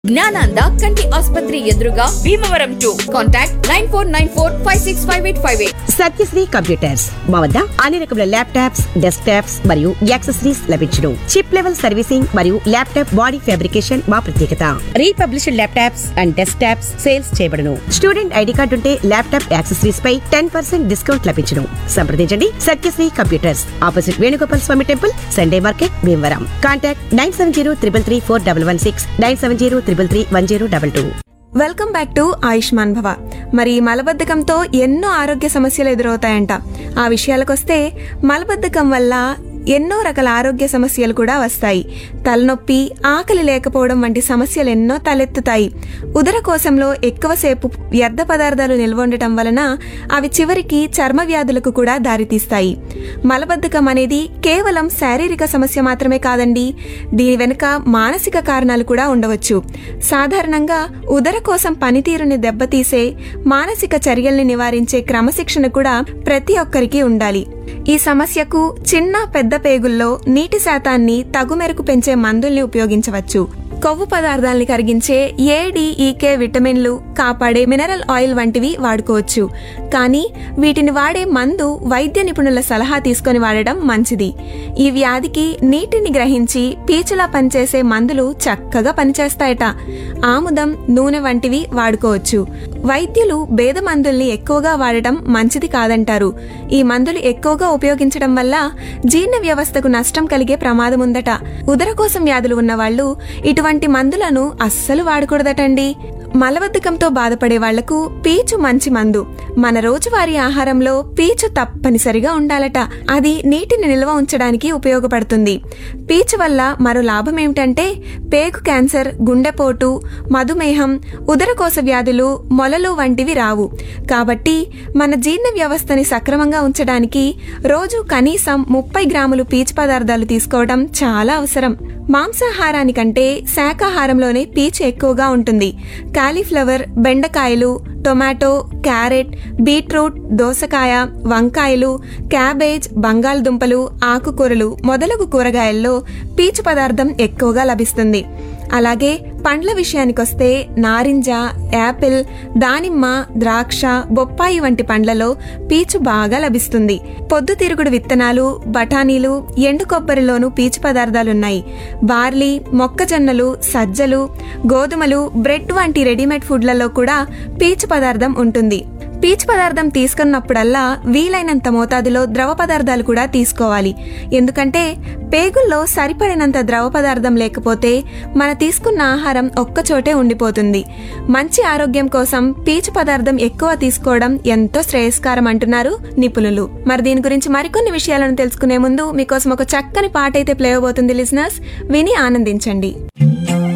జ్ఞానాంద కంటి ఆసుపత్రి ఎదురుగా Bhimavaram to contact nine four nine four five six five eight five eight Satyasri computers మా వద్ద అన్ని రకముల ల్యాప్టాప్స్ డెస్క్ టాప్స్ మరియు యాక్సెసరీస్ లభించును చిప్ లెవెల్ సర్వీసింగ్ మరియు ల్యాప్టాప్ బాడీ ఫ్యాబ్రికేషన్ మా ప్రత్యేకత republished laptops and desktops sales చేయబడును స్టూడెంట్ ఐడి కార్డు ఉంటే ల్యాప్టాప్ యాక్సెసరీస్ పై టెన్ పర్సెంట్ డిస్కౌంట్ లభించును సంప్రదించండి Satyasri computers opposite Venugopal Swamy temple Sunday market Bhimavaram contact nine seven zero triple three four double one six nine seven zero triple three one zero double two welcome back to Ayushman Bhava మరి మలబద్ధకంతో ఎన్నో ఆరోగ్య సమస్యలు ఎదురవుతాయంట ఆ విషయాలకొస్తే మలబద్ధకం వల్ల ఎన్నో రకాల ఆరోగ్య సమస్యలు కూడా వస్తాయి తలనొప్పి ఆకలి లేకపోవడం వంటి సమస్యలు ఎన్నో తలెత్తుతాయి ఉదర కోశంలో ఎక్కువసేపు వ్యర్థ పదార్థాలు నిల్వ ఉండటం వలన అవి చివరికి చర్మ వ్యాధులకు కూడా దారితీస్తాయి మలబద్ధకం అనేది కేవలం శారీరక సమస్య మాత్రమే కాదండి దీని వెనుక మానసిక కారణాలు కూడా ఉండవచ్చు సాధారణంగా ఉదర కోసం పనితీరుని దెబ్బతీసే మానసిక చర్యల్ని నివారించే క్రమశిక్షణ కూడా ప్రతి ఒక్కరికి ఉండాలి ఈ సమస్యకు చిన్న పెద్ద పేగుల్లో నీటి శాతాన్ని తగు మేరకు పెంచే మందుల్ని ఉపయోగించవచ్చు కొవ్వు పదార్థాలని కరిగించే ఏడిఈకే విటమిన్లు కాపాడే మినరల్ ఆయిల్ వంటివి వాడుకోవచ్చు కానీ వీటిని వాడే మందు వైద్య నిపుణుల సలహా తీసుకొని వాడడం మంచిది ఈ వ్యాధికి నీటిని గ్రహించి పీచులా పనిచేసే మందులు చక్కగా పనిచేస్తాయట ఆముదం నూనె వంటివి వాడుకోవచ్చు వైద్యులు భేద మందుల్ని ఎక్కువగా వాడటం మంచిది కాదంటారు ఈ మందులు ఎక్కువగా ఉపయోగించడం వల్ల జీర్ణ వ్యవస్థకు నష్టం కలిగే ప్రమాదం ఉందట ఉదరకోశం వ్యాధులు ఉన్నవాళ్లు ఇటువంటి మందులను అస్సలు వాడకూడదటండి మలబద్ధకంతో బాధపడే వాళ్లకు పీచు మంచి మందు మన రోజువారీ ఆహారంలో పీచు తప్పనిసరిగా ఉండాలట అది నీటిని నిల్వ ఉంచడానికి ఉపయోగపడుతుంది పీచు వల్ల మరో లాభం ఏమిటంటే పేగు క్యాన్సర్ గుండెపోటు మధుమేహం ఉదరకోశ వ్యాధులు మొలలు వంటివి రావు కాబట్టి మన జీర్ణ వ్యవస్థని సక్రమంగా ఉంచడానికి రోజు కనీసం ముప్పై గ్రాములు పీచు పదార్థాలు తీసుకోవడం చాలా అవసరం మాంసాహారానికంటే శాకాహారంలోనే పీచు ఎక్కువగా ఉంటుంది కాలీఫ్లవర్ బెండకాయలు టొమాటో క్యారెట్ బీట్రూట్ దోసకాయ వంకాయలు క్యాబేజ్ బంగాళదుంపలు ఆకుకూరలు మొదలగు కూరగాయల్లో పీచు పదార్థం ఎక్కువగా లభిస్తుంది అలాగే పండ్ల విషయానికొస్తే నారింజ యాపిల్ దానిమ్మ ద్రాక్ష బొప్పాయి వంటి పండ్లలో పీచు బాగా లభిస్తుంది పొద్దుతిరుగుడు విత్తనాలు బఠానీలు ఎండు కొబ్బరిలోనూ పీచు పదార్థాలున్నాయి బార్లీ మొక్కజొన్నలు సజ్జలు గోధుమలు బ్రెడ్ వంటి రెడీమేడ్ ఫుడ్లలో కూడా పీచు పదార్థం ఉంటుంది పీచు పదార్థం తీసుకున్నప్పుడల్లా వీలైనంత మోతాదులో ద్రవ పదార్థాలు కూడా తీసుకోవాలి ఎందుకంటే పేగుల్లో సరిపడినంత ద్రవ పదార్థం లేకపోతే మన తీసుకున్న ఆహారం ఒక్కచోటే ఉండిపోతుంది మంచి ఆరోగ్యం కోసం పీచు పదార్థం ఎక్కువ తీసుకోవడం ఎంతో శ్రేయస్కారం అంటున్నారు నిపుణులు మరి దీని గురించి మరికొన్ని విషయాలను తెలుసుకునే ముందు మీకోసం ఒక చక్కని పాట అయితే ప్లే అవబోతుంది లిజనర్స్ విని ఆనందించండి